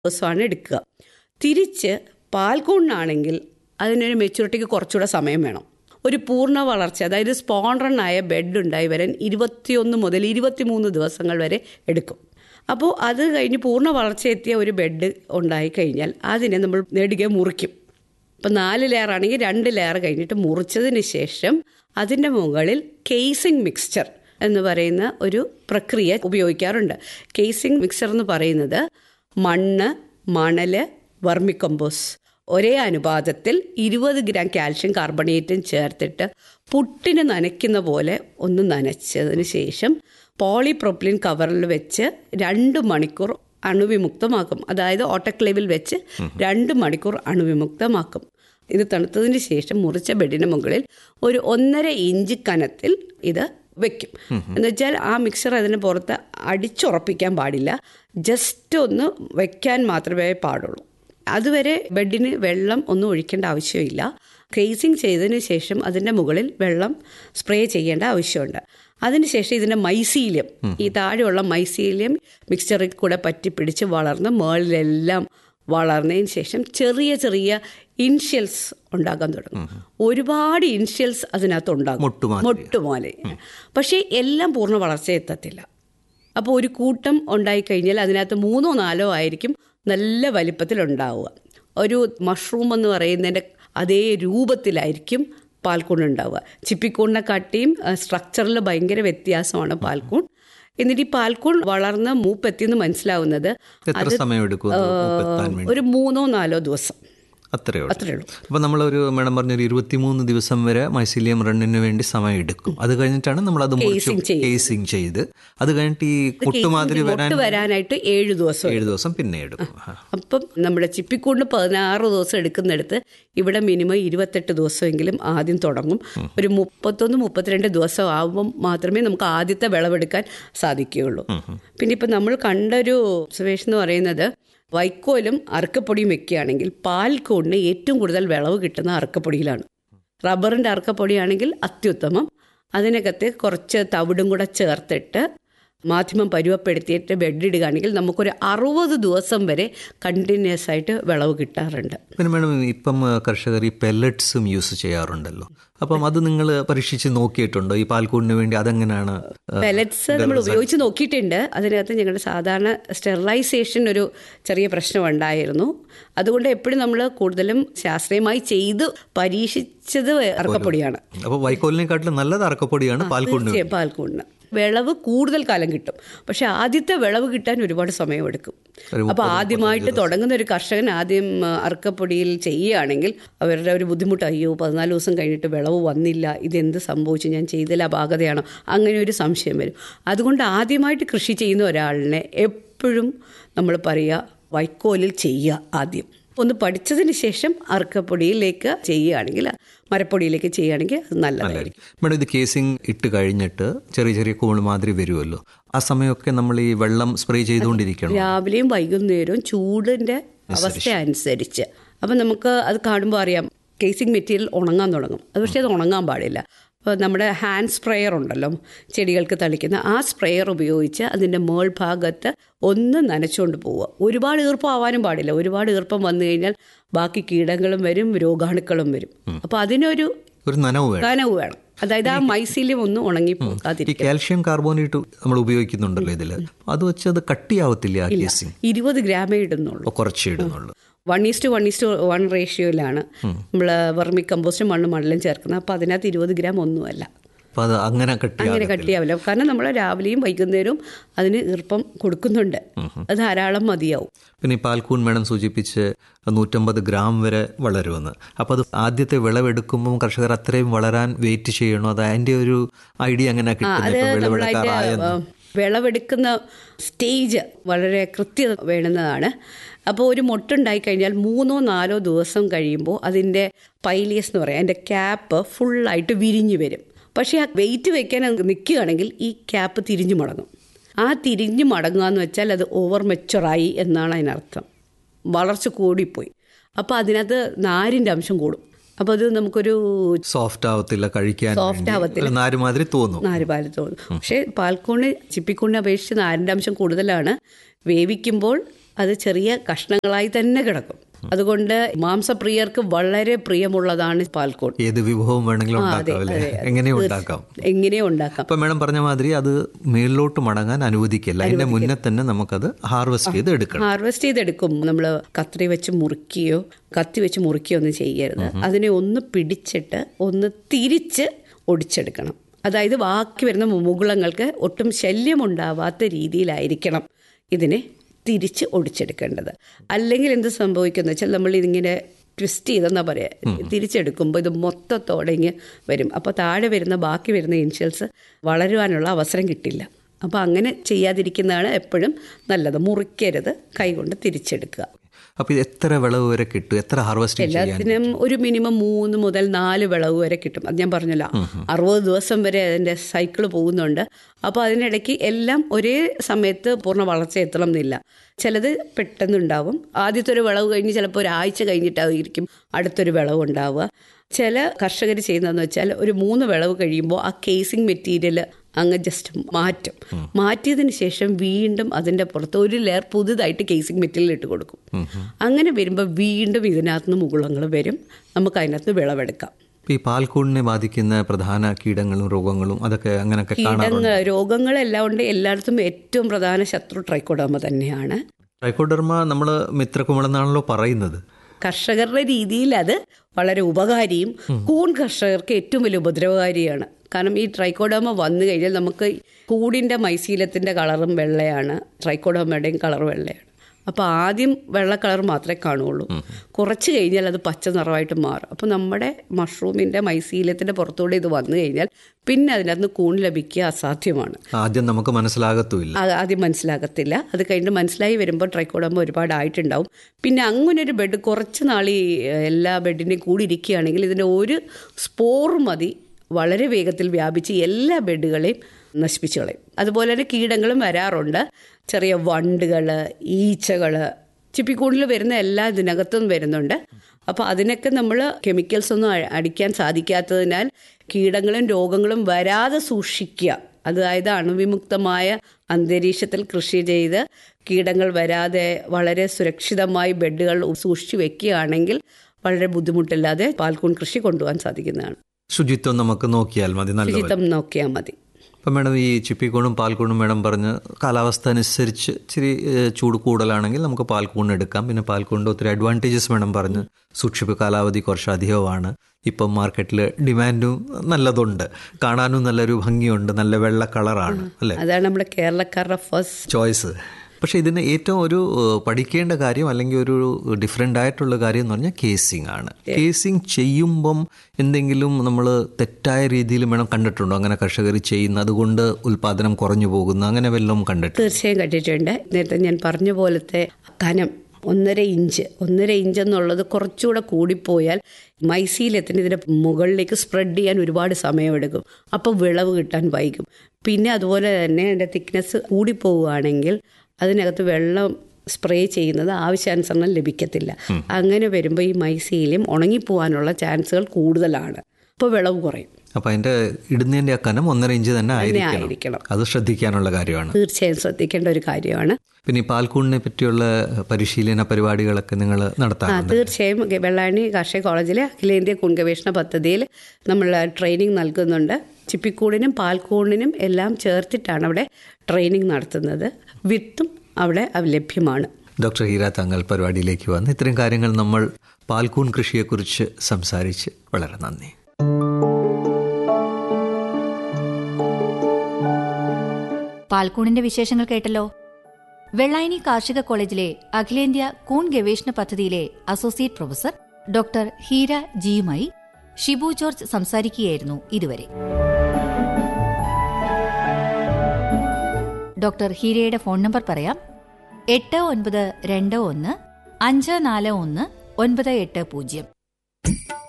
ദിവസമാണ് എടുക്കുക തിരിച്ച് പാൽക്കൂണിനാണെങ്കിൽ അതിനൊരു മെച്യൂരിറ്റിക്ക് കുറച്ചുകൂടെ സമയം വേണം ഒരു പൂർണ്ണ വളർച്ച അതായത് സ്പോൺറണായ ബെഡ് ഉണ്ടായി വരാൻ ഇരുപത്തിയൊന്ന് മുതൽ ഇരുപത്തിമൂന്ന് ദിവസങ്ങൾ വരെ എടുക്കും അപ്പോൾ അത് കഴിഞ്ഞ് പൂർണ്ണ വളർച്ച എത്തിയ ഒരു ബെഡ് ഉണ്ടായി കഴിഞ്ഞാൽ അതിനെ നമ്മൾ നെടുകെ മുറിക്കും ഇപ്പം നാല് ലെയർ ആണെങ്കിൽ രണ്ട് ലെയർ കഴിഞ്ഞിട്ട് മുറിച്ചതിന് ശേഷം അതിൻ്റെ മുകളിൽ കേസിംഗ് മിക്സ്ചർ എന്ന് പറയുന്ന ഒരു പ്രക്രിയ ഉപയോഗിക്കാറുണ്ട് കേസിംഗ് മിക്സ്ചർ എന്ന് പറയുന്നത് മണ്ണ് മണല് വർമിക്കമ്പോസ് ഒരേ അനുപാതത്തിൽ ഇരുപത് ഗ്രാം കാൽഷ്യം കാർബണേറ്റും ചേർത്തിട്ട് പുട്ടിന് നനയ്ക്കുന്ന പോലെ ഒന്ന് നനച്ചതിന് ശേഷം പോളിപ്രോപ്പിലിൻ കവറിൽ വെച്ച് രണ്ട് മണിക്കൂർ അണുവിമുക്തമാക്കും അതായത് ഓട്ടക്ലേവിൽ വെച്ച് രണ്ട് മണിക്കൂർ അണുവിമുക്തമാക്കും ഇത് തണുത്തതിന് ശേഷം മുറിച്ച ബെഡിന് മുകളിൽ ഒരു ഒന്നര ഇഞ്ച് കനത്തിൽ ഇത് വെക്കും എന്ന് വെച്ചാൽ ആ മിക്സർ അതിന് പുറത്ത് അടിച്ചുറപ്പിക്കാൻ പാടില്ല ജസ്റ്റ് ഒന്ന് വെക്കാൻ മാത്രമേ പാടുള്ളൂ അതുവരെ ബെഡിന് വെള്ളം ഒന്നും ഒഴിക്കേണ്ട ആവശ്യമില്ല ക്രേസിങ് ചെയ്തതിന് ശേഷം അതിൻ്റെ മുകളിൽ വെള്ളം സ്പ്രേ ചെയ്യേണ്ട ആവശ്യമുണ്ട് അതിനുശേഷം ഇതിൻ്റെ മൈസീലിയം ഈ താഴെയുള്ള മൈസീലിയം മിക്സ്ചറിൽ കൂടെ പറ്റി പിടിച്ച് വളർന്ന് മേളിലെല്ലാം വളർന്നതിന് ശേഷം ചെറിയ ചെറിയ ഇൻഷ്യൽസ് ഉണ്ടാകാൻ തുടങ്ങും ഒരുപാട് ഇൻഷ്യൽസ് അതിനകത്ത് ഉണ്ടാകും മൊട്ടുമാതിരി. മൊട്ടുമാലെ പക്ഷേ എല്ലാം പൂർണ്ണ വളർച്ച എത്തത്തില്ല അപ്പോൾ ഒരു കൂട്ടം ഉണ്ടായിക്കഴിഞ്ഞാൽ അതിനകത്ത് മൂന്നോ നാലോ ആയിരിക്കും നല്ല വലിപ്പത്തിലുണ്ടാവുക ഒരു മഷ്റൂം എന്ന് പറയുന്നതിൻ്റെ അതേ രൂപത്തിലായിരിക്കും പാൽക്കൂൺ ഉണ്ടാവുക ചിപ്പിക്കൂണിനെ കാട്ടിയും സ്ട്രക്ചറിൽ ഭയങ്കര വ്യത്യാസമാണ് പാൽക്കൂൺ എന്നിട്ട് ഈ പാൽക്കൂൺ വളർന്ന് മൂപ്പെത്തിയെന്ന് മനസ്സിലാവുന്നത് എത്ര സമയം എടുക്കും അത് മൂപ്പെത്താൻ വേണ്ടി ഒരു മൂന്നോ നാലോ ദിവസം അത്രയേ ഉള്ളൂ അത്രയേ ഉള്ളൂ അപ്പൊ നമ്മളൊരു മേഡം പറഞ്ഞൊരു ഇരുപത്തിമൂന്ന് ദിവസം വരെ മൈസീലിയം റണ്ണിന് വേണ്ടി സമയം എടുക്കും അത് കഴിഞ്ഞിട്ടാണ് നമ്മൾ അത് Casing ചെയ്യും. കേസിങ് ചെയ്ത് അത് കഴിഞ്ഞിട്ട് ഈ കുട്ടുമാതിരി വരാൻ മൊട്ട് വരാനായിട്ട് ഏഴ് ദിവസം ഏഴ് ദിവസം പിന്നെ എടുക്കും ആ. അപ്പം നമ്മുടെ ചിപ്പിക്കൂണ്ട് പതിനാറ് ദിവസം എടുക്കുന്നിടത്ത് ഇവിടെ മിനിമം ഇരുപത്തെട്ട് ദിവസമെങ്കിലും ആദ്യം തുടങ്ങും ഒരു മുപ്പത്തൊന്ന് മുപ്പത്തിരണ്ട് ദിവസം ആകുമ്പം മാത്രമേ നമുക്ക് ആദ്യത്തെ വിളവെടുക്കാൻ സാധിക്കുകയുള്ളൂ പിന്നെ ഇപ്പം നമ്മൾ കണ്ടൊരു ഒബ്സർവേഷൻ എന്ന് പറയുന്നത് വൈക്കോലും അറക്കപ്പൊടിയും വെക്കുകയാണെങ്കിൽ പാൽക്കൂടിന് ഏറ്റവും കൂടുതൽ വിളവ് കിട്ടുന്ന അറക്കപ്പൊടിയിലാണ് റബ്ബറിൻ്റെ അറക്കപ്പൊടിയാണെങ്കിൽ അത്യുത്തമം അതിനകത്ത് കുറച്ച് തവിടും കൂടെ ചേർത്തിട്ട് മാധ്യമം പരുവപ്പെടുത്തിയിട്ട് ബെഡിടുകയാണെങ്കിൽ നമുക്കൊരു അറുപത് ദിവസം വരെ കണ്ടിന്യൂസ് ആയിട്ട് വിളവ് കിട്ടാറുണ്ട് പിന്നെ മേഡം ഇപ്പം ആ, കർഷകർ ഈ പെല്ലറ്റ്സും യൂസ് ചെയ്യാറുണ്ടല്ലോ അപ്പം അത് നിങ്ങൾ പരീക്ഷിച്ച് നോക്കിയിട്ടുണ്ടോ ഈ പാൽക്കൂടിന് വേണ്ടി അതെങ്ങനെയാണ് ആ, പെലറ്റ്സ് നമ്മൾ ഉപയോഗിച്ച് നോക്കിയിട്ടുണ്ട് അതിനകത്ത് ഞങ്ങളുടെ സാധാരണ സ്റ്റെറിലൈസേഷൻ ഒരു ചെറിയ പ്രശ്നം ഉണ്ടായിരുന്നു അതുകൊണ്ട് എപ്പോഴും നമ്മൾ കൂടുതലും ശാസ്ത്രീയമായി ചെയ്ത് പരീക്ഷിച്ചത് ഇറക്കപ്പൊടിയാണ് അപ്പോൾ വൈക്കോലിനെക്കാട്ടിലും നല്ലത് അറക്കപ്പൊടിയാണ് പാൽക്കൂടിന് തീർച്ചയായും പാൽക്കൂടിന് വിളവ് കൂടുതൽ കാലം കിട്ടും പക്ഷെ ആദ്യത്തെ വിളവ് കിട്ടാൻ ഒരുപാട് സമയമെടുക്കും ഒരു അപ്പോൾ ആദ്യമായിട്ട് തുടങ്ങുന്ന ഒരു കർഷകൻ ആദ്യം ആ, അറക്കപ്പൊടിയിൽ ചെയ്യുകയാണെങ്കിൽ അവരുടെ ഒരു ബുദ്ധിമുട്ട് അയ്യോ പതിനാല് ദിവസം കഴിഞ്ഞിട്ട് വിളവ് വന്നില്ല ഇതെന്ത് സംഭവിച്ചു ഞാൻ ചെയ്തതിൽ അപാകതയാണോ അങ്ങനെ ഒരു സംശയം വരും അതുകൊണ്ട് ആദ്യമായിട്ട് കൃഷി ചെയ്യുന്ന ഒരാളിനെ എപ്പോഴും നമ്മൾ പറയുക വൈക്കോലിൽ ചെയ്യുക ആദ്യം ഒന്ന് പഠിച്ചതിന് ശേഷം അറക്കപ്പൊടിയിലേക്ക് ചെയ്യുകയാണെങ്കിൽ മരപ്പൊടിയിലേക്ക് ചെയ്യുകയാണെങ്കിൽ അത് നല്ലതായിരിക്കും മേഡം ഇത് കേസിങ് ഇട്ട് കഴിഞ്ഞിട്ട് ചെറിയ ചെറിയ കൂണ് മാതിരി വരുമല്ലോ ആ സമയമൊക്കെ നമ്മൾ ഈ വെള്ളം സ്പ്രേ ചെയ്തുകൊണ്ടിരിക്കണം രാവിലെയും വൈകുന്നേരവും ചൂടിൻ്റെ അവസ്ഥ അനുസരിച്ച് അപ്പം നമുക്ക് അത് കാണുമ്പോൾ അറിയാം കേസിംഗ് മെറ്റീരിയൽ ഉണങ്ങാൻ തുടങ്ങും അത് പക്ഷേ അത് ഉണങ്ങാൻ പാടില്ല അപ്പോൾ നമ്മുടെ ഹാൻഡ് സ്പ്രെയർ ഉണ്ടല്ലോ ചെടികൾക്ക് തളിക്കുന്ന ആ സ്പ്രെയർ ഉപയോഗിച്ച് അതിൻ്റെ മേൾ ഭാഗത്ത് ഒന്ന് നനച്ചുകൊണ്ട് പോവുക ഒരുപാട് ഈർപ്പം ആവാനും പാടില്ല ഒരുപാട് ഈർപ്പം വന്നു കഴിഞ്ഞാൽ ബാക്കി കീടങ്ങളും വരും രോഗാണുക്കളും വരും അപ്പോൾ അതിനൊരു ഒരു നനവ് വേണം കനവ് വേണം അതായത് ആ മൈസീലിയം ഒന്നും ഉണങ്ങി ഈ പോകാതിരിക്കും കാൽഷ്യം കാർബോണേറ്റ് നമ്മൾ ഉപയോഗിക്കുന്നുണ്ടല്ലോ ഇതിൽ അത് വെച്ച് അത് കട്ടിയാവത്തില്ല ആ കേസിങ് ഇരുപത് ഗ്രാമേ ഇടുന്നുള്ളൂ അപ്പോൾ കുറച്ച് ഇടുന്നുള്ളൂ one is to one is to one റേഷ്യോയിലാണ് നമ്മൾ വെർമി കമ്പോസ്റ്റും മണ്ണും മണലും ചേർക്കുന്നത് അപ്പോൾ അതിനകത്ത് ഇരുപത് ഗ്രാം ഒന്നുമല്ല അപ്പോൾ അത് അങ്ങനെ അങ്ങനെ കട്ടിയാകും കട്ടിയാവില്ല കാരണം നമ്മൾ രാവിലെയും വൈകുന്നേരവും അതിന് ഈർപ്പം കൊടുക്കുന്നുണ്ട് അത് ധാരാളം മതിയാവും പിന്നെ ഈ പാൽക്കൂൺ മേഡം സൂചിപ്പിച്ച് നൂറ്റമ്പത് ഗ്രാം വരെ വളരുമെന്ന് അപ്പോൾ അത് ആദ്യത്തെ വിളവെടുക്കുമ്പോൾ കർഷകർ അത്രയും വളരാൻ വെയിറ്റ് ചെയ്യണോ അത് അതിൻ്റെ ഒരു ഐഡിയ അങ്ങനെ കിട്ടുന്നത് അത് ഇപ്പം നമ്മളതിൻ്റെ വിളവെടുക്കാറായെന്ന് വിളവെടുക്കുന്ന സ്റ്റേജ് വളരെ കൃത്യത വേണ്ടുന്നതാണ് അപ്പോൾ ഒരു മൊട്ടുണ്ടായി കഴിഞ്ഞാൽ മൂന്നോ നാലോ ദിവസം കഴിയുമ്പോൾ അതിൻ്റെ പൈലിയസ് എന്ന് പറയാം അതിൻ്റെ ക്യാപ്പ് ഫുള്ളായിട്ട് വിരിഞ്ഞു വരും പക്ഷേ ആ വെയിറ്റ് വെക്കാൻ നിൽക്കുകയാണെങ്കിൽ ഈ ക്യാപ്പ് തിരിഞ്ഞു മടങ്ങും ആ തിരിഞ്ഞു മടങ്ങുക എന്ന് വെച്ചാൽ അത് ഓവർ മെച്ചുറായി എന്നാണ് അതിനർത്ഥം വളർച്ച കൂടിപ്പോയി അപ്പോൾ അതിനകത്ത് നാരിൻ്റെ അംശം കൂടും അപ്പോൾ അത് നമുക്കൊരു സോഫ്റ്റ് ആവത്തില്ല കഴിക്കാൻ Soft വേണ്ടി. ആവത്തില്ല. ഒരു നാരുമാതിരി തോന്നും നാര് പാല് തോന്നും പക്ഷേ പാൽക്കൂണ് ചിപ്പിക്കൂണിനെ അപേക്ഷിച്ച് നാരിൻ്റെ അംശം കൂടുതലാണ് വേവിക്കുമ്പോൾ അത് ചെറിയ കഷ്ണങ്ങളായി തന്നെ കിടക്കും അതുകൊണ്ട് മാംസപ്രിയർക്ക് വളരെ പ്രിയമുള്ളതാണ് പാൽക്കൂൺ ഏത് വിഭവം വേണമെങ്കിലും ആ, അതെ, ഉണ്ടാക്കാം അല്ലേ അതെ. എങ്ങനെയും ഉണ്ടാക്കാം എങ്ങനെയും ഉണ്ടാക്കാം അപ്പൊ മേഡം പറഞ്ഞ മാതിരി അത് മേളിലോട്ട് മടങ്ങാൻ അനുവദിക്കില്ല അതിന്റെ മുന്നേ തന്നെ നമുക്കത് ഹാർവെസ്റ്റ് ചെയ്ത് എടുക്കണം ഹാർവെസ്റ്റ് ചെയ്തെടുക്കും നമ്മൾ കത്രി വെച്ച് മുറിക്കുകയോ കത്തി വെച്ച് മുറിക്കുകയോ ഒന്നും ചെയ്യരുത് അതിനെ ഒന്ന് പിടിച്ചിട്ട് ഒന്ന് തിരിച്ച് ഒടിച്ചെടുക്കണം അതായത് ബാക്കി വരുന്ന മുകുളങ്ങൾക്ക് ഒട്ടും ശല്യമുണ്ടാവാത്ത രീതിയിലായിരിക്കണം ഇതിനെ തിരിച്ച് ഒടിച്ചെടുക്കേണ്ടത് അല്ലെങ്കിൽ എന്ത് സംഭവിക്കുന്ന വെച്ചാൽ നമ്മൾ ഇതിങ്ങനെ ട്വിസ്റ്റ് ചെയ്തെന്നാ പറയാ തിരിച്ചെടുക്കുമ്പോൾ ഇത് മൊത്തത്തോടെ ഇങ്ങ് വരും അപ്പോൾ താഴെ വരുന്ന ബാക്കി വരുന്ന ഇൻഷ്യൽസ് വളരുവാനുള്ള അവസരം കിട്ടില്ല അപ്പോൾ അങ്ങനെ ചെയ്യാതിരിക്കുന്നതാണ് എപ്പോഴും നല്ലത് മുറിക്കരുത് കൈകൊണ്ട് തിരിച്ചെടുക്കുക അപ്പൊ ഇത് എത്ര വിളവ് വരെ കിട്ടും എത്ര ഹാർവെസ്റ്റിംഗ് ചെയ്യാൻ എല്ലാത്തിനും ഒരു മിനിമം മൂന്ന് മുതൽ നാല് വിളവ് വരെ കിട്ടും അത് ഞാൻ പറഞ്ഞല്ലോ അറുപത് ദിവസം വരെ അതിൻ്റെ സൈക്കിൾ പോകുന്നുണ്ട് അപ്പോൾ അതിനിടയ്ക്ക് എല്ലാം ഒരേ സമയത്ത് പൂർണ്ണ വളർച്ച എത്തണം എന്നില്ല ചിലത് പെട്ടെന്നുണ്ടാവും ആദ്യത്തെ ഒരു വിളവ് കഴിഞ്ഞ് ചിലപ്പോൾ ഒരാഴ്ച കഴിഞ്ഞിട്ടായിരിക്കും അടുത്തൊരു വിളവ് ഉണ്ടാവുക ചില കർഷകർ ചെയ്യുന്നതെന്ന് വെച്ചാൽ ഒരു മൂന്ന് വിളവ് കഴിയുമ്പോൾ ആ കേസിംഗ് മെറ്റീരിയൽ അങ്ങ് ജസ്റ്റ് മാറ്റും മാറ്റിയതിന് ശേഷം വീണ്ടും അതിൻ്റെ പുറത്ത് ഒരു ലെയർ പുതുതായിട്ട് കേസിംഗ് മെറ്റീരിയൽ ഇട്ട് കൊടുക്കും അങ്ങനെ വരുമ്പോൾ വീണ്ടും ഇതിനകത്ത് നിന്ന് മുകുളങ്ങൾ വരും നമുക്ക് അതിനകത്ത് വിളവെടുക്കാം ഈ പാൽക്കൂടിനെ ബാധിക്കുന്ന പ്രധാന കീടങ്ങളും രോഗങ്ങളും അതൊക്കെ അങ്ങനെയൊക്കെ കാണാറുണ്ട് കീടങ്ങൾ രോഗങ്ങളെല്ലാം ഉണ്ട് എല്ലായിടത്തും ഏറ്റവും പ്രധാന ശത്രു ട്രൈക്കോഡോമ തന്നെയാണ് ട്രൈക്കോഡർമ നമ്മൾ മിത്രകുമിളെന്നാണല്ലോ പറയുന്നത് കർഷകരുടെ രീതിയിൽ അത് വളരെ ഉപകാരിയും കൂൺ കർഷകർക്ക് ഏറ്റവും വലിയ ഉപദ്രവകാരിയാണ് കാരണം ഈ ട്രൈക്കോഡോമ വന്നു കഴിഞ്ഞാൽ നമുക്ക് കൂടിൻ്റെ മൈശീലത്തിൻ്റെ കളറും വെള്ളയാണ് ട്രൈക്കോഡോമയുടെയും കളർ വെള്ളയാണ് അപ്പോൾ ആദ്യം വെള്ള കളർ മാത്രമേ കാണുള്ളൂ കുറച്ച് കഴിഞ്ഞാൽ അത് പച്ച നിറമായിട്ട് മാറും അപ്പോൾ നമ്മുടെ മഷ്റൂമിൻ്റെ മൈശീലത്തിൻ്റെ പുറത്തൂടെ ഇത് വന്നു കഴിഞ്ഞാൽ പിന്നെ അതിനകത്ത് കൂൺ ലഭിക്കുക അസാധ്യമാണ് ആദ്യം നമുക്ക് മനസ്സിലാകത്തുമില്ല അത് ആദ്യം മനസ്സിലാകത്തില്ല അത് കഴിഞ്ഞ് മനസ്സിലായി വരുമ്പോൾ ട്രൈക്കോഡാകുമ്പോൾ ഒരുപാട് ആയിട്ടുണ്ടാവും പിന്നെ അങ്ങനെ ഒരു ബെഡ് കുറച്ച് നാൾ ഈ എല്ലാ ബെഡിൻ്റെയും കൂടി ഇരിക്കുകയാണെങ്കിൽ ഇതിൻ്റെ ഒരു സ്പോർ മതി വളരെ വേഗത്തിൽ വ്യാപിച്ച് എല്ലാ ബെഡുകളെയും നശിപ്പിച്ചു കളയും അതുപോലെ തന്നെ കീടങ്ങളും വരാറുണ്ട് ചെറിയ വണ്ടുകൾ ഈച്ചകൾ ചിപ്പിക്കൂടിൽ വരുന്ന എല്ലാ ഇതിനകത്തും വരുന്നുണ്ട് അപ്പോൾ അതിനൊക്കെ നമ്മൾ കെമിക്കൽസ് ഒന്നും അ- അടിക്കാൻ സാധിക്കാത്തതിനാൽ കീടങ്ങളും രോഗങ്ങളും വരാതെ സൂക്ഷിക്കുക അതായത് അണുവിമുക്തമായ അന്തരീക്ഷത്തിൽ കൃഷി ചെയ്ത് കീടങ്ങൾ വരാതെ വളരെ സുരക്ഷിതമായി ബെഡുകൾ സൂക്ഷിച്ചു വെക്കുകയാണെങ്കിൽ വളരെ ബുദ്ധിമുട്ടില്ലാതെ പാൽക്കൂൺ കൃഷി കൊണ്ടുപോകാൻ സാധിക്കുന്നതാണ് ശുചിത്വം നമുക്ക് നോക്കിയാൽ മതി നല്ലത് ശുചിത്വം നോക്കിയാൽ മതി അപ്പം മേഡം ഈ ചിപ്പിക്കൂണും പാൽക്കൂണും മേഡം പറഞ്ഞ് കാലാവസ്ഥ അനുസരിച്ച് ഇച്ചിരി ഏഹ്, ചൂട് കൂടുതലാണെങ്കിൽ നമുക്ക് പാൽക്കൂൺ എടുക്കാം പിന്നെ പാൽക്കൂണിൻ്റെ ഒത്തിരി അഡ്വാൻറ്റേജസ് മേഡം പറഞ്ഞ് സൂക്ഷിപ്പ് കാലാവധി കുറച്ച് അധികമാണ് ഇപ്പം മാർക്കറ്റിൽ ഡിമാൻഡും നല്ലതുണ്ട് കാണാനും നല്ലൊരു ഭംഗിയുണ്ട് നല്ല വെള്ള കളറാണ് അല്ലേ അതാണ് നമ്മുടെ കേരളക്കാരുടെ ഫസ്റ്റ് ചോയ്സ് പക്ഷേ ഇതിന് ഏറ്റവും ഒരു ഏഹ്, പഠിക്കേണ്ട കാര്യം അല്ലെങ്കിൽ ഒരു ഡിഫറെൻ്റ് ആയിട്ടുള്ള കാര്യം എന്ന് പറഞ്ഞാൽ കേസിംഗ് ആണ് കേസിംഗ് ചെയ്യുമ്പം എന്തെങ്കിലും നമ്മൾ തെറ്റായ രീതിയിൽ വേണം കണ്ടിട്ടുണ്ടോ അങ്ങനെ കർഷകർ ചെയ്യുന്ന അതുകൊണ്ട് ഉൽപാദനം കുറഞ്ഞു പോകുന്നു അങ്ങനെ വല്ലതും കണ്ടിട്ടുണ്ട് തീർച്ചയായും കണ്ടിട്ടുണ്ട് നേരത്തെ ഞാൻ പറഞ്ഞ പോലത്തെ കനം ഒന്നര ഇഞ്ച് ഒന്നര ഇഞ്ച് എന്നുള്ളത് കുറച്ചുകൂടെ കൂടിപ്പോയാൽ മൈസീലത്തിന് ഇതിൻ്റെ മുകളിലേക്ക് സ്പ്രെഡ് ചെയ്യാൻ ഒരുപാട് സമയമെടുക്കും അപ്പോൾ വിളവ് കിട്ടാൻ വൈകും പിന്നെ അതുപോലെ തന്നെ അതിൻ്റെ തിക്നെസ് കൂടിപ്പോവുകയാണെങ്കിൽ അതിനകത്ത് വെള്ളം സ്പ്രേ ചെയ്യുന്നത് ആവശ്യാനുസരണം ലഭിക്കത്തില്ല അങ്ങനെ വരുമ്പോൾ ഈ മൈസീലിയം ഉണങ്ങിപ്പോവാനുള്ള ചാൻസുകൾ കൂടുതലാണ് അപ്പോൾ വിളവ് കുറയും അപ്പം അതിൻ്റെ ഇടുന്നതിൻ്റെ ആ കനം ഒന്നര ഇഞ്ച് തന്നെ ആയിരിക്കണം ആയിരിക്കണം അത് ശ്രദ്ധിക്കാനുള്ള കാര്യമാണ് തീർച്ചയായും ശ്രദ്ധിക്കേണ്ട ഒരു കാര്യമാണ് പിന്നെ ഈ പാൽക്കൂണിനെ പറ്റിയുള്ള പരിശീലന പരിപാടികളൊക്കെ നിങ്ങൾ ആ നടത്താറുണ്ട് തീർച്ചയായും ഗ- വെള്ളായണി കാർഷിക കോളേജിലെ അഖിലേന്ത്യാ കൂൺ ഗവേഷണ പദ്ധതിയിൽ നമ്മൾ ട്രെയിനിങ് നൽകുന്നുണ്ട് ചിപ്പിക്കൂടിനും പാൽക്കൂടിനും എല്ലാം ചേർത്തിട്ടാണ് അവിടെ ട്രെയിനിങ് നടത്തുന്നത് വിത്തും അവിടെ അവ- ലഭ്യമാണ് ഡോക്ടർ ഹീര താങ്കൾ പരിപാടിയിലേക്ക് വന്ന് ഇത്തരം കാര്യങ്ങൾ നമ്മൾ പാൽക്കൂൺ കൃഷിയെക്കുറിച്ച് സംസാരിച്ച് വളരെ നന്ദി പാൽക്കൂണിന്റെ വിശേഷങ്ങൾ കേട്ടല്ലോ വെള്ളായണി കാർഷിക കോളേജിലെ അഖിലേന്ത്യാ കൂൺ ഗവേഷണ പദ്ധതിയിലെ അസോസിയേറ്റ് പ്രൊഫസർ ഡോക്ടർ ഹീര ജിയുമായി ഷിബു ജോർജ് സംസാരിക്കുകയായിരുന്നു ഇതുവരെ ഡോക്ടർ ഹീരയുടെ ഫോൺ നമ്പർ പറയാം എട്ട് ഒൻപത് രണ്ട് ഒന്ന് അഞ്ച് നാല് ഒന്ന് ഒൻപത് എട്ട് പൂജ്യം